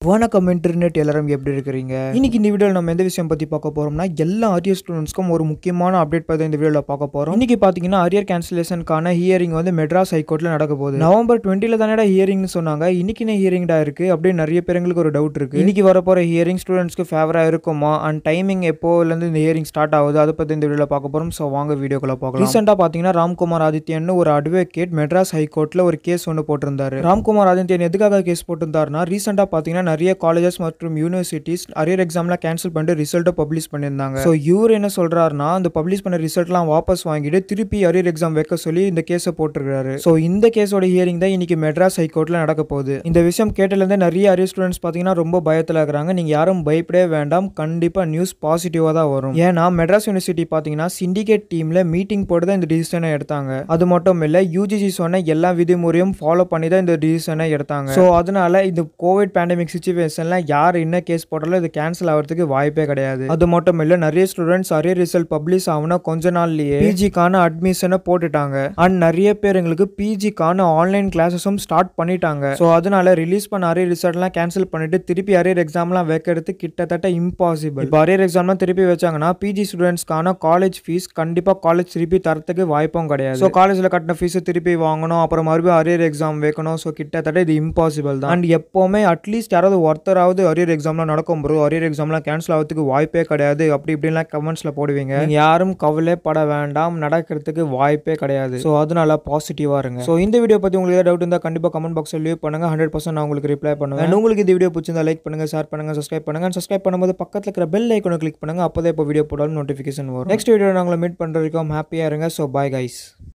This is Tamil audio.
வணக்கம் இன்டர்நெட் எல்லாரும் எப்படி இருக்கிறீங்க இன்னைக்கு இந்த வீடியோவில் நம்ம எந்த விஷயம் பற்றி பார்க்க போறோம்னா எல்லா அரியர் ஸ்டூடெண்ட்ஸ்க்கும் ஒரு முக்கியமான அப்டேட் பற்றி இந்த வீடியோவில் பார்க்க போறோம் இன்னைக்கு பார்த்தீங்கன்னா அரியர் கேன்சலேஷனுக்கான ஹியரிங் வந்து மெட்ராஸ் ஹைகோர்ட்டில் நடக்க போகுது நவம்பர் டுவெண்ட்டில தானடா ஹியரிங்னு சொன்னாங்க இன்னைக்கு என்ன ஹியரிங்டா இருக்கு அப்படின்னு நிறைய பேருங்களுக்கு ஒரு டவுட் இருக்கு இன்னைக்கு வர போற ஹியரிங் ஸ்டூடெண்ட்ஸ்க்கு ஃபேவரா இருக்குமா அண்ட் டைமிங் எப்போலேருந்து இந்த ஹியரிங் ஸ்டார்ட் ஆகுது அதை பற்றி இந்த வீடியோவில் பார்க்க போறோம் ஸோ வாங்க வீடியோக்குள்ள பார்க்கலாம் ரீசெண்டாக பார்த்தீங்கன்னா ராம்குமார் ஆதித்யன் ஒரு அட்வொகேட் மெட்ராஸ் ஹைகோர்ட்டில் ஒரு கேஸ் ஒன்று போட்டிருந்தாரு ராம்குமார் ஆதித்யன் எதுக்காக கேஸ் போட்டிருந்தாருன்னா ரீசெண்டாக பார்த்தீங்கன்னா நிறைய காலேஜஸ் மற்றும் யூனிவர்சிட்டிஸ் அரியர் எக்ஸாம்லாம் கேன்சல் பண்ணிட்டு ரிசல்ட்டை பப்ளிஷ் பண்ணியிருந்தாங்க ஸோ இவர் என்ன சொல்றாருன்னா அந்த பப்ளிஷ் பண்ண ரிசல்ட்லாம் வாபஸ் வாங்கிட்டு திருப்பி அரியர் எக்ஸாம் வைக்க சொல்லி இந்த கேஸை போட்டிருக்காரு ஸோ இந்த கேஸோட ஹியரிங் தான் இன்னைக்கு மெட்ராஸ் ஹைகோர்ட்டில் நடக்க போகுது இந்த விஷயம் கேட்டதுலேருந்து நிறைய அரியர் ஸ்டூடெண்ட்ஸ் பார்த்தீங்கன்னா ரொம்ப பயத்தில் இருக்கிறாங்க நீங்கள் யாரும் பயப்படவே வேண்டாம் கண்டிப்பாக நியூஸ் பாசிட்டிவாக தான் வரும் ஏன்னா மெட்ராஸ் யூனிவர்சிட்டி பார்த்தீங்கன்னா சிண்டிகேட் டீமில் மீட்டிங் போட்டு தான் இந்த டிசிஷனை எடுத்தாங்க அது மட்டும் இல்லை யூஜிசி சொன்ன எல்லா விதிமுறையும் ஃபாலோ பண்ணி தான் இந்த டிசிஷனை எடுத்தாங்க ஸோ அதனால இந்த கோவிட் பேண்டமிக் சுச்சுவேஷனில் யார் என்ன கேஸ் போட்டாலும் இது கேன்சல் ஆகிறதுக்கு வாய்ப்பே கிடையாது அது மட்டும் இல்லை நிறைய ஸ்டூடெண்ட்ஸ் அரியர் ரிசல்ட் பப்ளிஷ் ஆகுனா கொஞ்ச நாள்லயே பிஜிக்கான அட்மிஷனை போட்டுட்டாங்க அண்ட் நிறைய பேர் எங்களுக்கு பிஜிக்கான ஆன்லைன் கிளாஸஸும் ஸ்டார்ட் பண்ணிட்டாங்க ஸோ அதனால ரிலீஸ் பண்ண அரியர் ரிசல்ட்லாம் கேன்சல் பண்ணிட்டு திருப்பி அரியர் எக்ஸாம்லாம் வைக்கிறது கிட்டத்தட்ட இம்பாசிபிள் இப்போ அரியர் எக்ஸாம்லாம் திருப்பி வச்சாங்கன்னா பிஜி ஸ்டூடெண்ட்ஸ்க்கான காலேஜ் ஃபீஸ் கண்டிப்பாக காலேஜ் திருப்பி தரத்துக்கு வாய்ப்பும் கிடையாது ஸோ காலேஜில் கட்டின ஃபீஸை திருப்பி வாங்கணும் அப்புறம் மறுபடியும் அரியர் எக்ஸாம் வைக்கணும் ஸோ கிட்டத்தட்ட இது இம்பாசிபிள் தான் அண்ட் எப்போவுமே அட்லீஸ்ட் யாராவது ஒருத்தராவது அரியர் எக்ஸாம்லாம் நடக்கும் ப்ரோ அரியர் எக்ஸாம்லாம் கேன்சல் ஆகிறதுக்கு வாய்ப்பே கிடையாது அப்படி இப்படின்லாம் கமெண்ட்ஸில் போடுவீங்க நீங்க யாரும் கவலைப்பட வேண்டாம் நடக்கிறதுக்கு வாய்ப்பே கிடையாது ஸோ அதனால பாசிட்டிவாக இருங்க ஸோ இந்த வீடியோ பற்றி உங்களுக்கு ஏதாவது டவுட் இருந்தால் கண்டிப்பாக கமெண்ட் பாக்ஸில் லீவ் பண்ணுங்க ஹண்ட்ரட் பர்சன்ட் நான் உங்களுக்கு ரிப்ளை பண்ணுவேன் And உங்களுக்கு இந்த வீடியோ பிடிச்சிருந்தா லைக் பண்ணுங்க ஷேர் பண்ணுங்க சப்ஸ்கிரைப் பண்ணுங்க சப்ஸ்கிரைப் பண்ணும்போது பக்கத்தில் இருக்கிற பெல் ஐக்கனை கிளிக் பண்ணுங்க அப்போதான் இப்போ வீடியோ போட்டாலும் நோட்டிஃபிகேஷன் வரும் நெக்ஸ்ட் வீடியோ நாங்களை மீட் பண்ணுறதுக்கும் ஹாப்பியாக இருங்க ஸோ பாய் கைஸ்